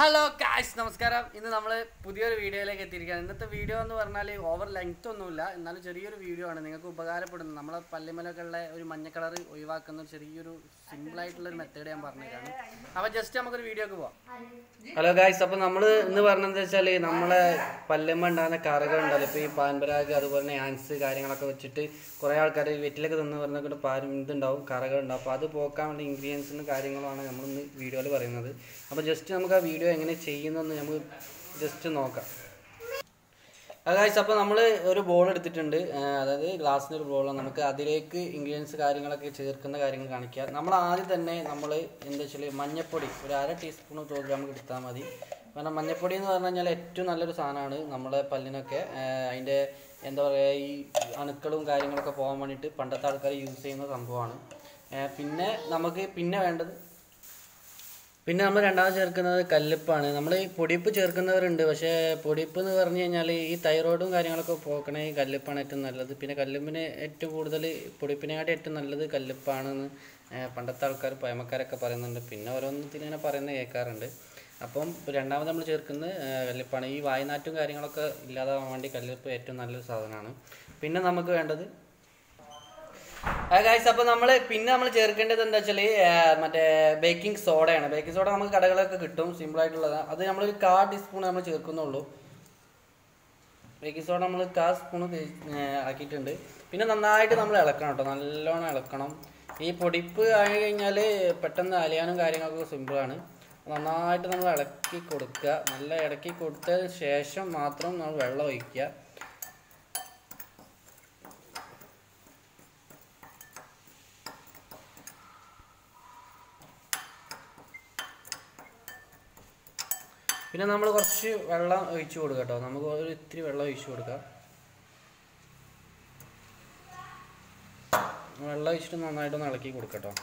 hello കാശ് നമസ്കാരം ഇന്ന് നമ്മൾ പുതിയൊരു വീഡിയോയിലേക്ക് എത്തിയിരിക്കുകയാണ് ഇന്നത്തെ വീഡിയോ എന്ന് പറഞ്ഞാൽ ഓവർ ലെങ്ത് ഒന്നുമില്ല എന്നാലും ചെറിയൊരു വീഡിയോ ആണ് നിങ്ങൾക്ക് ഉപകാരപ്പെടുന്നത് നമ്മളെ പല്ലിമലൊക്കെ ഉള്ള ഒരു മഞ്ഞ കളർ ഒഴിവാക്കുന്ന ചെറിയൊരു സിമ്പിൾ ആയിട്ടുള്ള ഒരു മെത്തേഡ് ഞാൻ പറഞ്ഞുതരാണ് അപ്പോൾ ജസ്റ്റ് നമുക്കൊരു വീഡിയോക്ക് പോവാം ഹലോ ഗായ്സ് അപ്പോൾ നമ്മൾ ഇന്ന് പറഞ്ഞത് വെച്ചാൽ നമ്മളെ പല്ലുമ്മ ഉണ്ടാകുന്ന കറകൾ ഉണ്ടല്ലോ ഇപ്പോൾ ഈ പാൻപരാഗ് അതുപോലെ തന്നെ ആൻസ് കാര്യങ്ങളൊക്കെ വെച്ചിട്ട് കുറേ ആൾക്കാർ വെറ്റിലൊക്കെ തിന്ന് പറഞ്ഞ പാരും ഇതുണ്ടാവും കറകൾ ഉണ്ടാവും അപ്പോൾ അത് പോക്കാൻ വേണ്ടി ഇൻഗ്രീഡിയൻസിനും കാര്യങ്ങളുമാണ് നമ്മൾ ഇന്ന് വീഡിയോയിൽ പറയുന്നത് അപ്പോൾ ജസ്റ്റ് നമുക്ക് ആ വീഡിയോ എങ്ങനെ ചെയ്യുന്നതെന്ന് നമുക്ക് ജസ്റ്റ് നോക്കാം ഗായ്സ് അപ്പോൾ നമ്മൾ ഒരു ബോൾ എടുത്തിട്ടുണ്ട് ആ, അതായത് ഗ്ലാസ്സിൻ്റെ ഒരു ബോൾ നമുക്ക് അതിലേക്ക് ഇൻഗ്രീഡിയൻസ് കാര്യങ്ങളൊക്കെ ചേർക്കുന്ന കാര്യങ്ങൾ കാണിക്കുക നമ്മൾ ആദ്യം തന്നെ നമ്മൾ എന്താ വെച്ചാൽ മഞ്ഞപ്പൊടി ഒരു അര ടീസ്പൂൺ തോതിൽ നമുക്ക് എടുത്താൽ മതി കാരണം മഞ്ഞപ്പൊടി എന്ന് പറഞ്ഞു കഴിഞ്ഞാൽ ഏറ്റവും നല്ലൊരു സാധനമാണ് നമ്മുടെ പല്ലിനൊക്കെ ആ, അതിൻ്റെ എന്താ പറയുക ഈ അണുക്കളും കാര്യങ്ങളൊക്കെ പോകാൻ വേണ്ടിയിട്ട് പണ്ടത്തെ ആൾക്കാർ യൂസ് ചെയ്യുന്ന സംഭവമാണ് ആ, പിന്നെ നമുക്ക് പിന്നെ വേണ്ടത് പിന്നെ നമ്മൾ രണ്ടാമത് ചേർക്കുന്നത് കല്ലുപ്പാണ് നമ്മൾ ഈ പൊടിപ്പ് ചേർക്കുന്നവരുണ്ട് പക്ഷേ പൊടിപ്പ് എന്ന് പറഞ്ഞു കഴിഞ്ഞാൽ ഈ തൈറോയിഡും കാര്യങ്ങളൊക്കെ പോക്കണേ ഈ കല്ലുപ്പാണ് ഏറ്റവും നല്ലത് പിന്നെ കല്ലുപ്പിന് ഏറ്റവും കൂടുതൽ പൊടിപ്പിനെക്കാട്ടി ഏറ്റവും നല്ലത് കല്ലുപ്പാണെന്ന് ഏഹ്, പണ്ടത്തെ ആൾക്കാർ പഴമക്കാരൊക്കെ പറയുന്നുണ്ട് പിന്നെ ഓരോന്നത്തിന് ഇങ്ങനെ പറയുന്നത് കേൾക്കാറുണ്ട് അപ്പം ഇപ്പം രണ്ടാമത് നമ്മൾ ചേർക്കുന്നത് ഏഹ്, കല്ലുപ്പാണ് ഈ വായനാറ്റും കാര്യങ്ങളൊക്കെ ഇല്ലാതാവാൻ വേണ്ടി കല്ലുപ്പ് ഏറ്റവും നല്ലൊരു സാധനമാണ് പിന്നെ നമുക്ക് വേണ്ടത് ഗൈസ് അപ്പോൾ നമ്മൾ പിന്നെ നമ്മൾ ചേർക്കേണ്ടത് എന്താ വെച്ചാൽ മറ്റേ ബേക്കിംഗ് സോഡയാണ് ബേക്കിംഗ് സോഡ നമുക്ക് കടകളൊക്കെ കിട്ടും സിമ്പിൾ ആയിട്ടുള്ളതാണ് അത് നമ്മളൊരു കാ ടീസ്പൂൺ നമ്മൾ ചേർക്കുന്നുള്ളൂ ബേക്കിംഗ് സോഡ നമ്മൾ കാ സ്പൂൺ ആക്കിയിട്ടുണ്ട് പിന്നെ നന്നായിട്ട് നമ്മൾ ഇളക്കണം കേട്ടോ നല്ലോണം ഇളക്കണം ഈ പൊടിപ്പ് ആയി കഴിഞ്ഞാൽ പെട്ടെന്ന് അലിയാനും കാര്യങ്ങളൊക്കെ സിമ്പിളാണ് നന്നായിട്ട് നമ്മൾ ഇളക്കി കൊടുക്കുക നല്ല ഇളക്കി കൊടുത്തതിന് ശേഷം മാത്രം നമ്മൾ വെള്ളം ഒഴിക്കുക പിന്നെ നമ്മൾ കുറച്ച് വെള്ളം ഒഴിച്ചു കൊടുക്കുക കേട്ടോ നമുക്ക് ഒരു ഇത്തിരി വെള്ളം ഒഴിച്ചു കൊടുക്കാം വെള്ളം ഒഴിച്ചിട്ട് നന്നായിട്ടൊന്ന് ഇളക്കി കൊടുക്കട്ടോ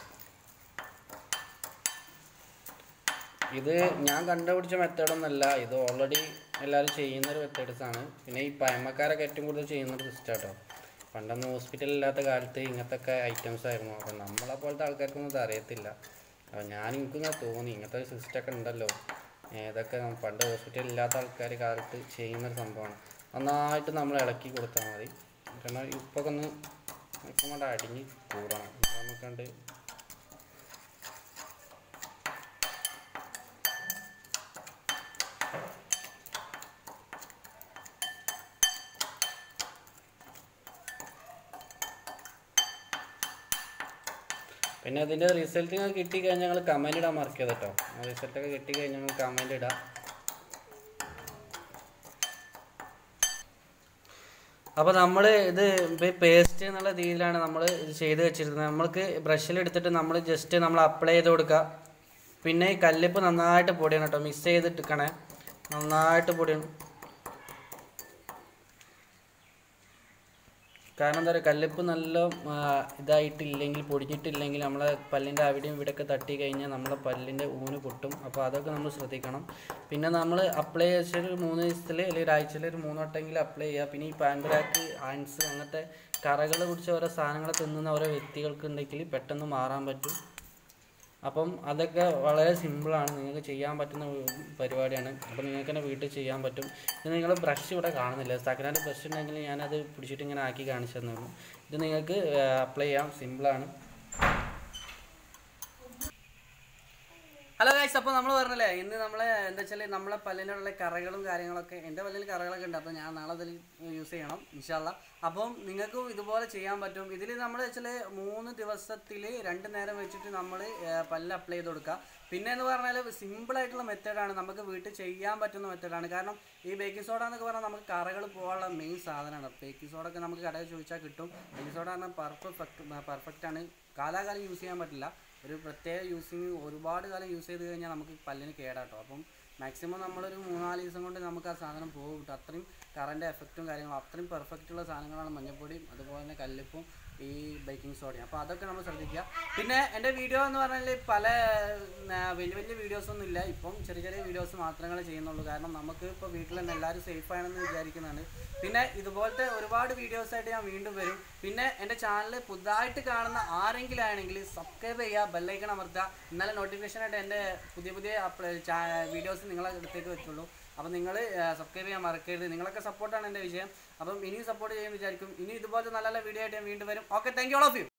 ഇത് ഞാൻ കണ്ടുപിടിച്ച മെത്തേഡൊന്നല്ല ഇത് ഓൾറെഡി എല്ലാവരും ചെയ്യുന്നൊരു മെത്തേഡ്സ് ആണ് പിന്നെ ഈ പഴമക്കാരൊക്കെ ഏറ്റവും കൂടുതൽ ചെയ്യുന്നൊരു സിസ്റ്റം കേട്ടോ പണ്ടൊന്നും ഹോസ്പിറ്റൽ ഇല്ലാത്ത കാലത്ത് ഇങ്ങനത്തെ ഒക്കെ ഐറ്റംസ് ആയിരുന്നു അപ്പം നമ്മളെ പോലത്തെ ആൾക്കാർക്കൊന്നും ഇത് അറിയത്തില്ല അപ്പം ഞാൻ എനിക്കിങ്ങനെ തോന്നി ഇങ്ങനത്തെ ഒരു സിസ്റ്റം ഒക്കെ ഉണ്ടല്ലോ ഏതൊക്കെ നം- പണ്ട് ഹോസ്പിറ്റൽ ഇല്ലാത്ത ആൾക്കാർ കാലത്ത് ചെയ്യുന്നൊരു സംഭവമാണ് നന്നായിട്ട് നമ്മൾ ഇളക്കി കൊടുത്താൽ മതി കാരണം ഉപ്പൊക്കെ ഒന്ന് ഇപ്പം കൊണ്ട് അടിഞ്ഞ് കൂടണം നമുക്കണ്ട് പിന്നെ അതിൻ്റെ റിസൾട്ട് നിങ്ങൾക്ക് കിട്ടിക്കഴിഞ്ഞാൽ ഞങ്ങൾ കമൻറ്റ് ഇടാൻ മറക്കരുത് കേട്ടോ റിസൾട്ടൊക്കെ കിട്ടിക്കഴിഞ്ഞാൽ ഞങ്ങൾ കമൻറ്റ് ഇടാം അപ്പോൾ നമ്മൾ ഇത് പേസ്റ്റ് എന്നുള്ള രീതിയിലാണ് നമ്മൾ ഇത് ചെയ്ത് വെച്ചിരുന്നത് നമ്മൾക്ക് ബ്രഷിൽ എടുത്തിട്ട് നമ്മൾ ജസ്റ്റ് നമ്മൾ അപ്ലൈ ചെയ്ത് കൊടുക്കുക പിന്നെ ഈ കല്ലിപ്പ് നന്നായിട്ട് പൊടിയണം കേട്ടോ മിക്സ് ചെയ്തിട്ടിക്കണേ നന്നായിട്ട് പൊടിയണം കാരണം എന്താ പറയുക കല്ലിപ്പ് നല്ല ആ, ഇതായിട്ടില്ലെങ്കിൽ പൊടിഞ്ഞിട്ടില്ലെങ്കിൽ നമ്മളെ പല്ലിൻ്റെ അവിടെയും ഇവിടെയൊക്കെ തട്ടി കഴിഞ്ഞാൽ നമ്മളെ പല്ലിൻ്റെ ഊന് പൊട്ടും അപ്പോൾ അതൊക്കെ നമ്മൾ ശ്രദ്ധിക്കണം പിന്നെ നമ്മൾ അപ്ലൈ ചെയ്തൊരു മൂന്ന് ദിവസത്തിൽ അല്ലെങ്കിൽ ഒരാഴ്ചയിൽ ഒരു മൂന്ന് വട്ടമെങ്കിലും അപ്ലൈ ചെയ്യുക പിന്നെ ഈ പാൻപരാക്ക് ആൻസ് അങ്ങനത്തെ കറകൾ പിടിച്ച ഓരോ സാധനങ്ങൾ തിന്നുന്ന ഓരോ വ്യക്തികൾക്ക് ഉണ്ടെങ്കിൽ പെട്ടെന്ന് മാറാൻ പറ്റും അപ്പം അതൊക്കെ വളരെ സിമ്പിളാണ് നിങ്ങൾക്ക് ചെയ്യാൻ പറ്റുന്ന ഒരു പരിപാടിയാണ് അപ്പോൾ നിങ്ങൾക്ക് തന്നെ വീട്ടിൽ ചെയ്യാൻ പറ്റും ഇത് നിങ്ങൾ ബ്രഷ് ഇവിടെ കാണുന്നില്ല സെക്കൻഡ് ബ്രഷ് ഉണ്ടെങ്കിൽ ഞാനത് പിടിച്ചിട്ട് ഇങ്ങനെ ആക്കി കാണിച്ചു തന്നുള്ളൂ ഇത് നിങ്ങൾക്ക് അപ്ലൈ ചെയ്യാം സിമ്പിളാണ് ഹലോ ഗൈസ് അപ്പോൾ നമ്മൾ പറഞ്ഞല്ലേ ഇന്ന് നമ്മളെ എന്താ വെച്ചാൽ നമ്മളെ പല്ലിനുള്ള കറകളും കാര്യങ്ങളൊക്കെ എൻ്റെ പല്ലിൽ കറകളൊക്കെ ഉണ്ട് അപ്പോൾ ഞാൻ നാളെ അതിൽ യൂസ് ചെയ്യണം ഇൻഷാല്ല അപ്പം നിങ്ങൾക്കും ഇതുപോലെ ചെയ്യാൻ പറ്റും ഇതിൽ നമ്മൾ വെച്ചാൽ മൂന്ന് ദിവസത്തിൽ രണ്ട് നേരം വെച്ചിട്ട് നമ്മൾ പല്ല് അപ്ലൈ ചെയ്ത് കൊടുക്കുക പിന്നെ എന്ന് പറഞ്ഞാൽ സിമ്പിൾ ആയിട്ടുള്ള മെത്തേഡാണ് നമുക്ക് വീട്ടിൽ ചെയ്യാൻ പറ്റുന്ന മെത്തേഡാണ് കാരണം ഈ ബേക്കിംഗ് സോഡ എന്നൊക്കെ പറഞ്ഞാൽ നമുക്ക് കറകൾ പോകാനുള്ള മെയിൻ സാധനമാണ് ബേക്കിംഗ് സോഡ ഒക്കെ നമുക്ക് കടയിൽ ചോദിച്ചാൽ കിട്ടും ബേക്കിംഗ് സോഡ പറഞ്ഞാൽ പെർഫെക്റ്റ് പെർഫെക്റ്റ് ആണ് കാലാകാലം യൂസ് ചെയ്യാൻ പറ്റില്ല ഒരു പ്രത്യേക യൂസിങ് ഒരുപാട് കാലം യൂസ് ചെയ്ത് കഴിഞ്ഞാൽ നമുക്ക് പല്ലിന് കേടാട്ടോ അപ്പം മാക്സിമം നമ്മളൊരു മൂന്നാല് ദിവസം കൊണ്ട് നമുക്ക് ആ സാധനം പോകും കേട്ടോ അത്രയും കറണ്ട് എഫക്റ്റും കാര്യങ്ങളും അത്രയും പെർഫെക്റ്റ് ഉള്ള സാധനങ്ങളാണ് മഞ്ഞപ്പൊടിയും അതുപോലെ തന്നെ കല്ലിപ്പും ഈ ബേക്കിംഗ് സോഡയും അപ്പോൾ അതൊക്കെ നമ്മൾ ശ്രദ്ധിക്കുക പിന്നെ എൻ്റെ വീഡിയോ എന്ന് പറഞ്ഞാൽ പല ഉം, ആ, വലിയ വലിയ വീഡിയോസ് ഒന്നും ഇല്ല ഇപ്പം ചെറിയ ചെറിയ വീഡിയോസ് മാത്രങ്ങളെ ചെയ്യുന്നുള്ളൂ കാരണം നമുക്ക് ഇപ്പോൾ വീട്ടിൽ തന്നെ എല്ലാവരും സേഫ് ആണെന്ന് വിചാരിക്കുന്നതാണ് പിന്നെ ഇതുപോലത്തെ ഒരുപാട് വീഡിയോസ് ആയിട്ട് ഞാൻ വീണ്ടും വരും പിന്നെ എൻ്റെ ചാനൽ പുതുതായിട്ട് കാണുന്ന ആരെങ്കിലും ആണെങ്കിൽ സബ്സ്ക്രൈബ് ചെയ്യുക ബെല്ലൈക്കൺ അമർത്തുക എന്നാലേ നോട്ടിഫിക്കേഷൻ ആയിട്ട് എൻ്റെ പുതിയ പുതിയ വീഡിയോസ് നിങ്ങളെ അടുത്തേക്ക് വെച്ചുള്ളൂ അപ്പം നിങ്ങൾ സബ്സ്ക്രൈബ് ചെയ്യാൻ മറക്കരുത് നിങ്ങളൊക്കെ സപ്പോർട്ടാണ് എൻ്റെ വിഷയം അപ്പം ഇനിയും സപ്പോർട്ട് ചെയ്യാൻ വിചാരിക്കും ഇനി ഇതുപോലത്തെ നല്ല നല്ല വീഡിയോ ആയിട്ട് ഞാൻ വീണ്ടും വരും okay thank you all of U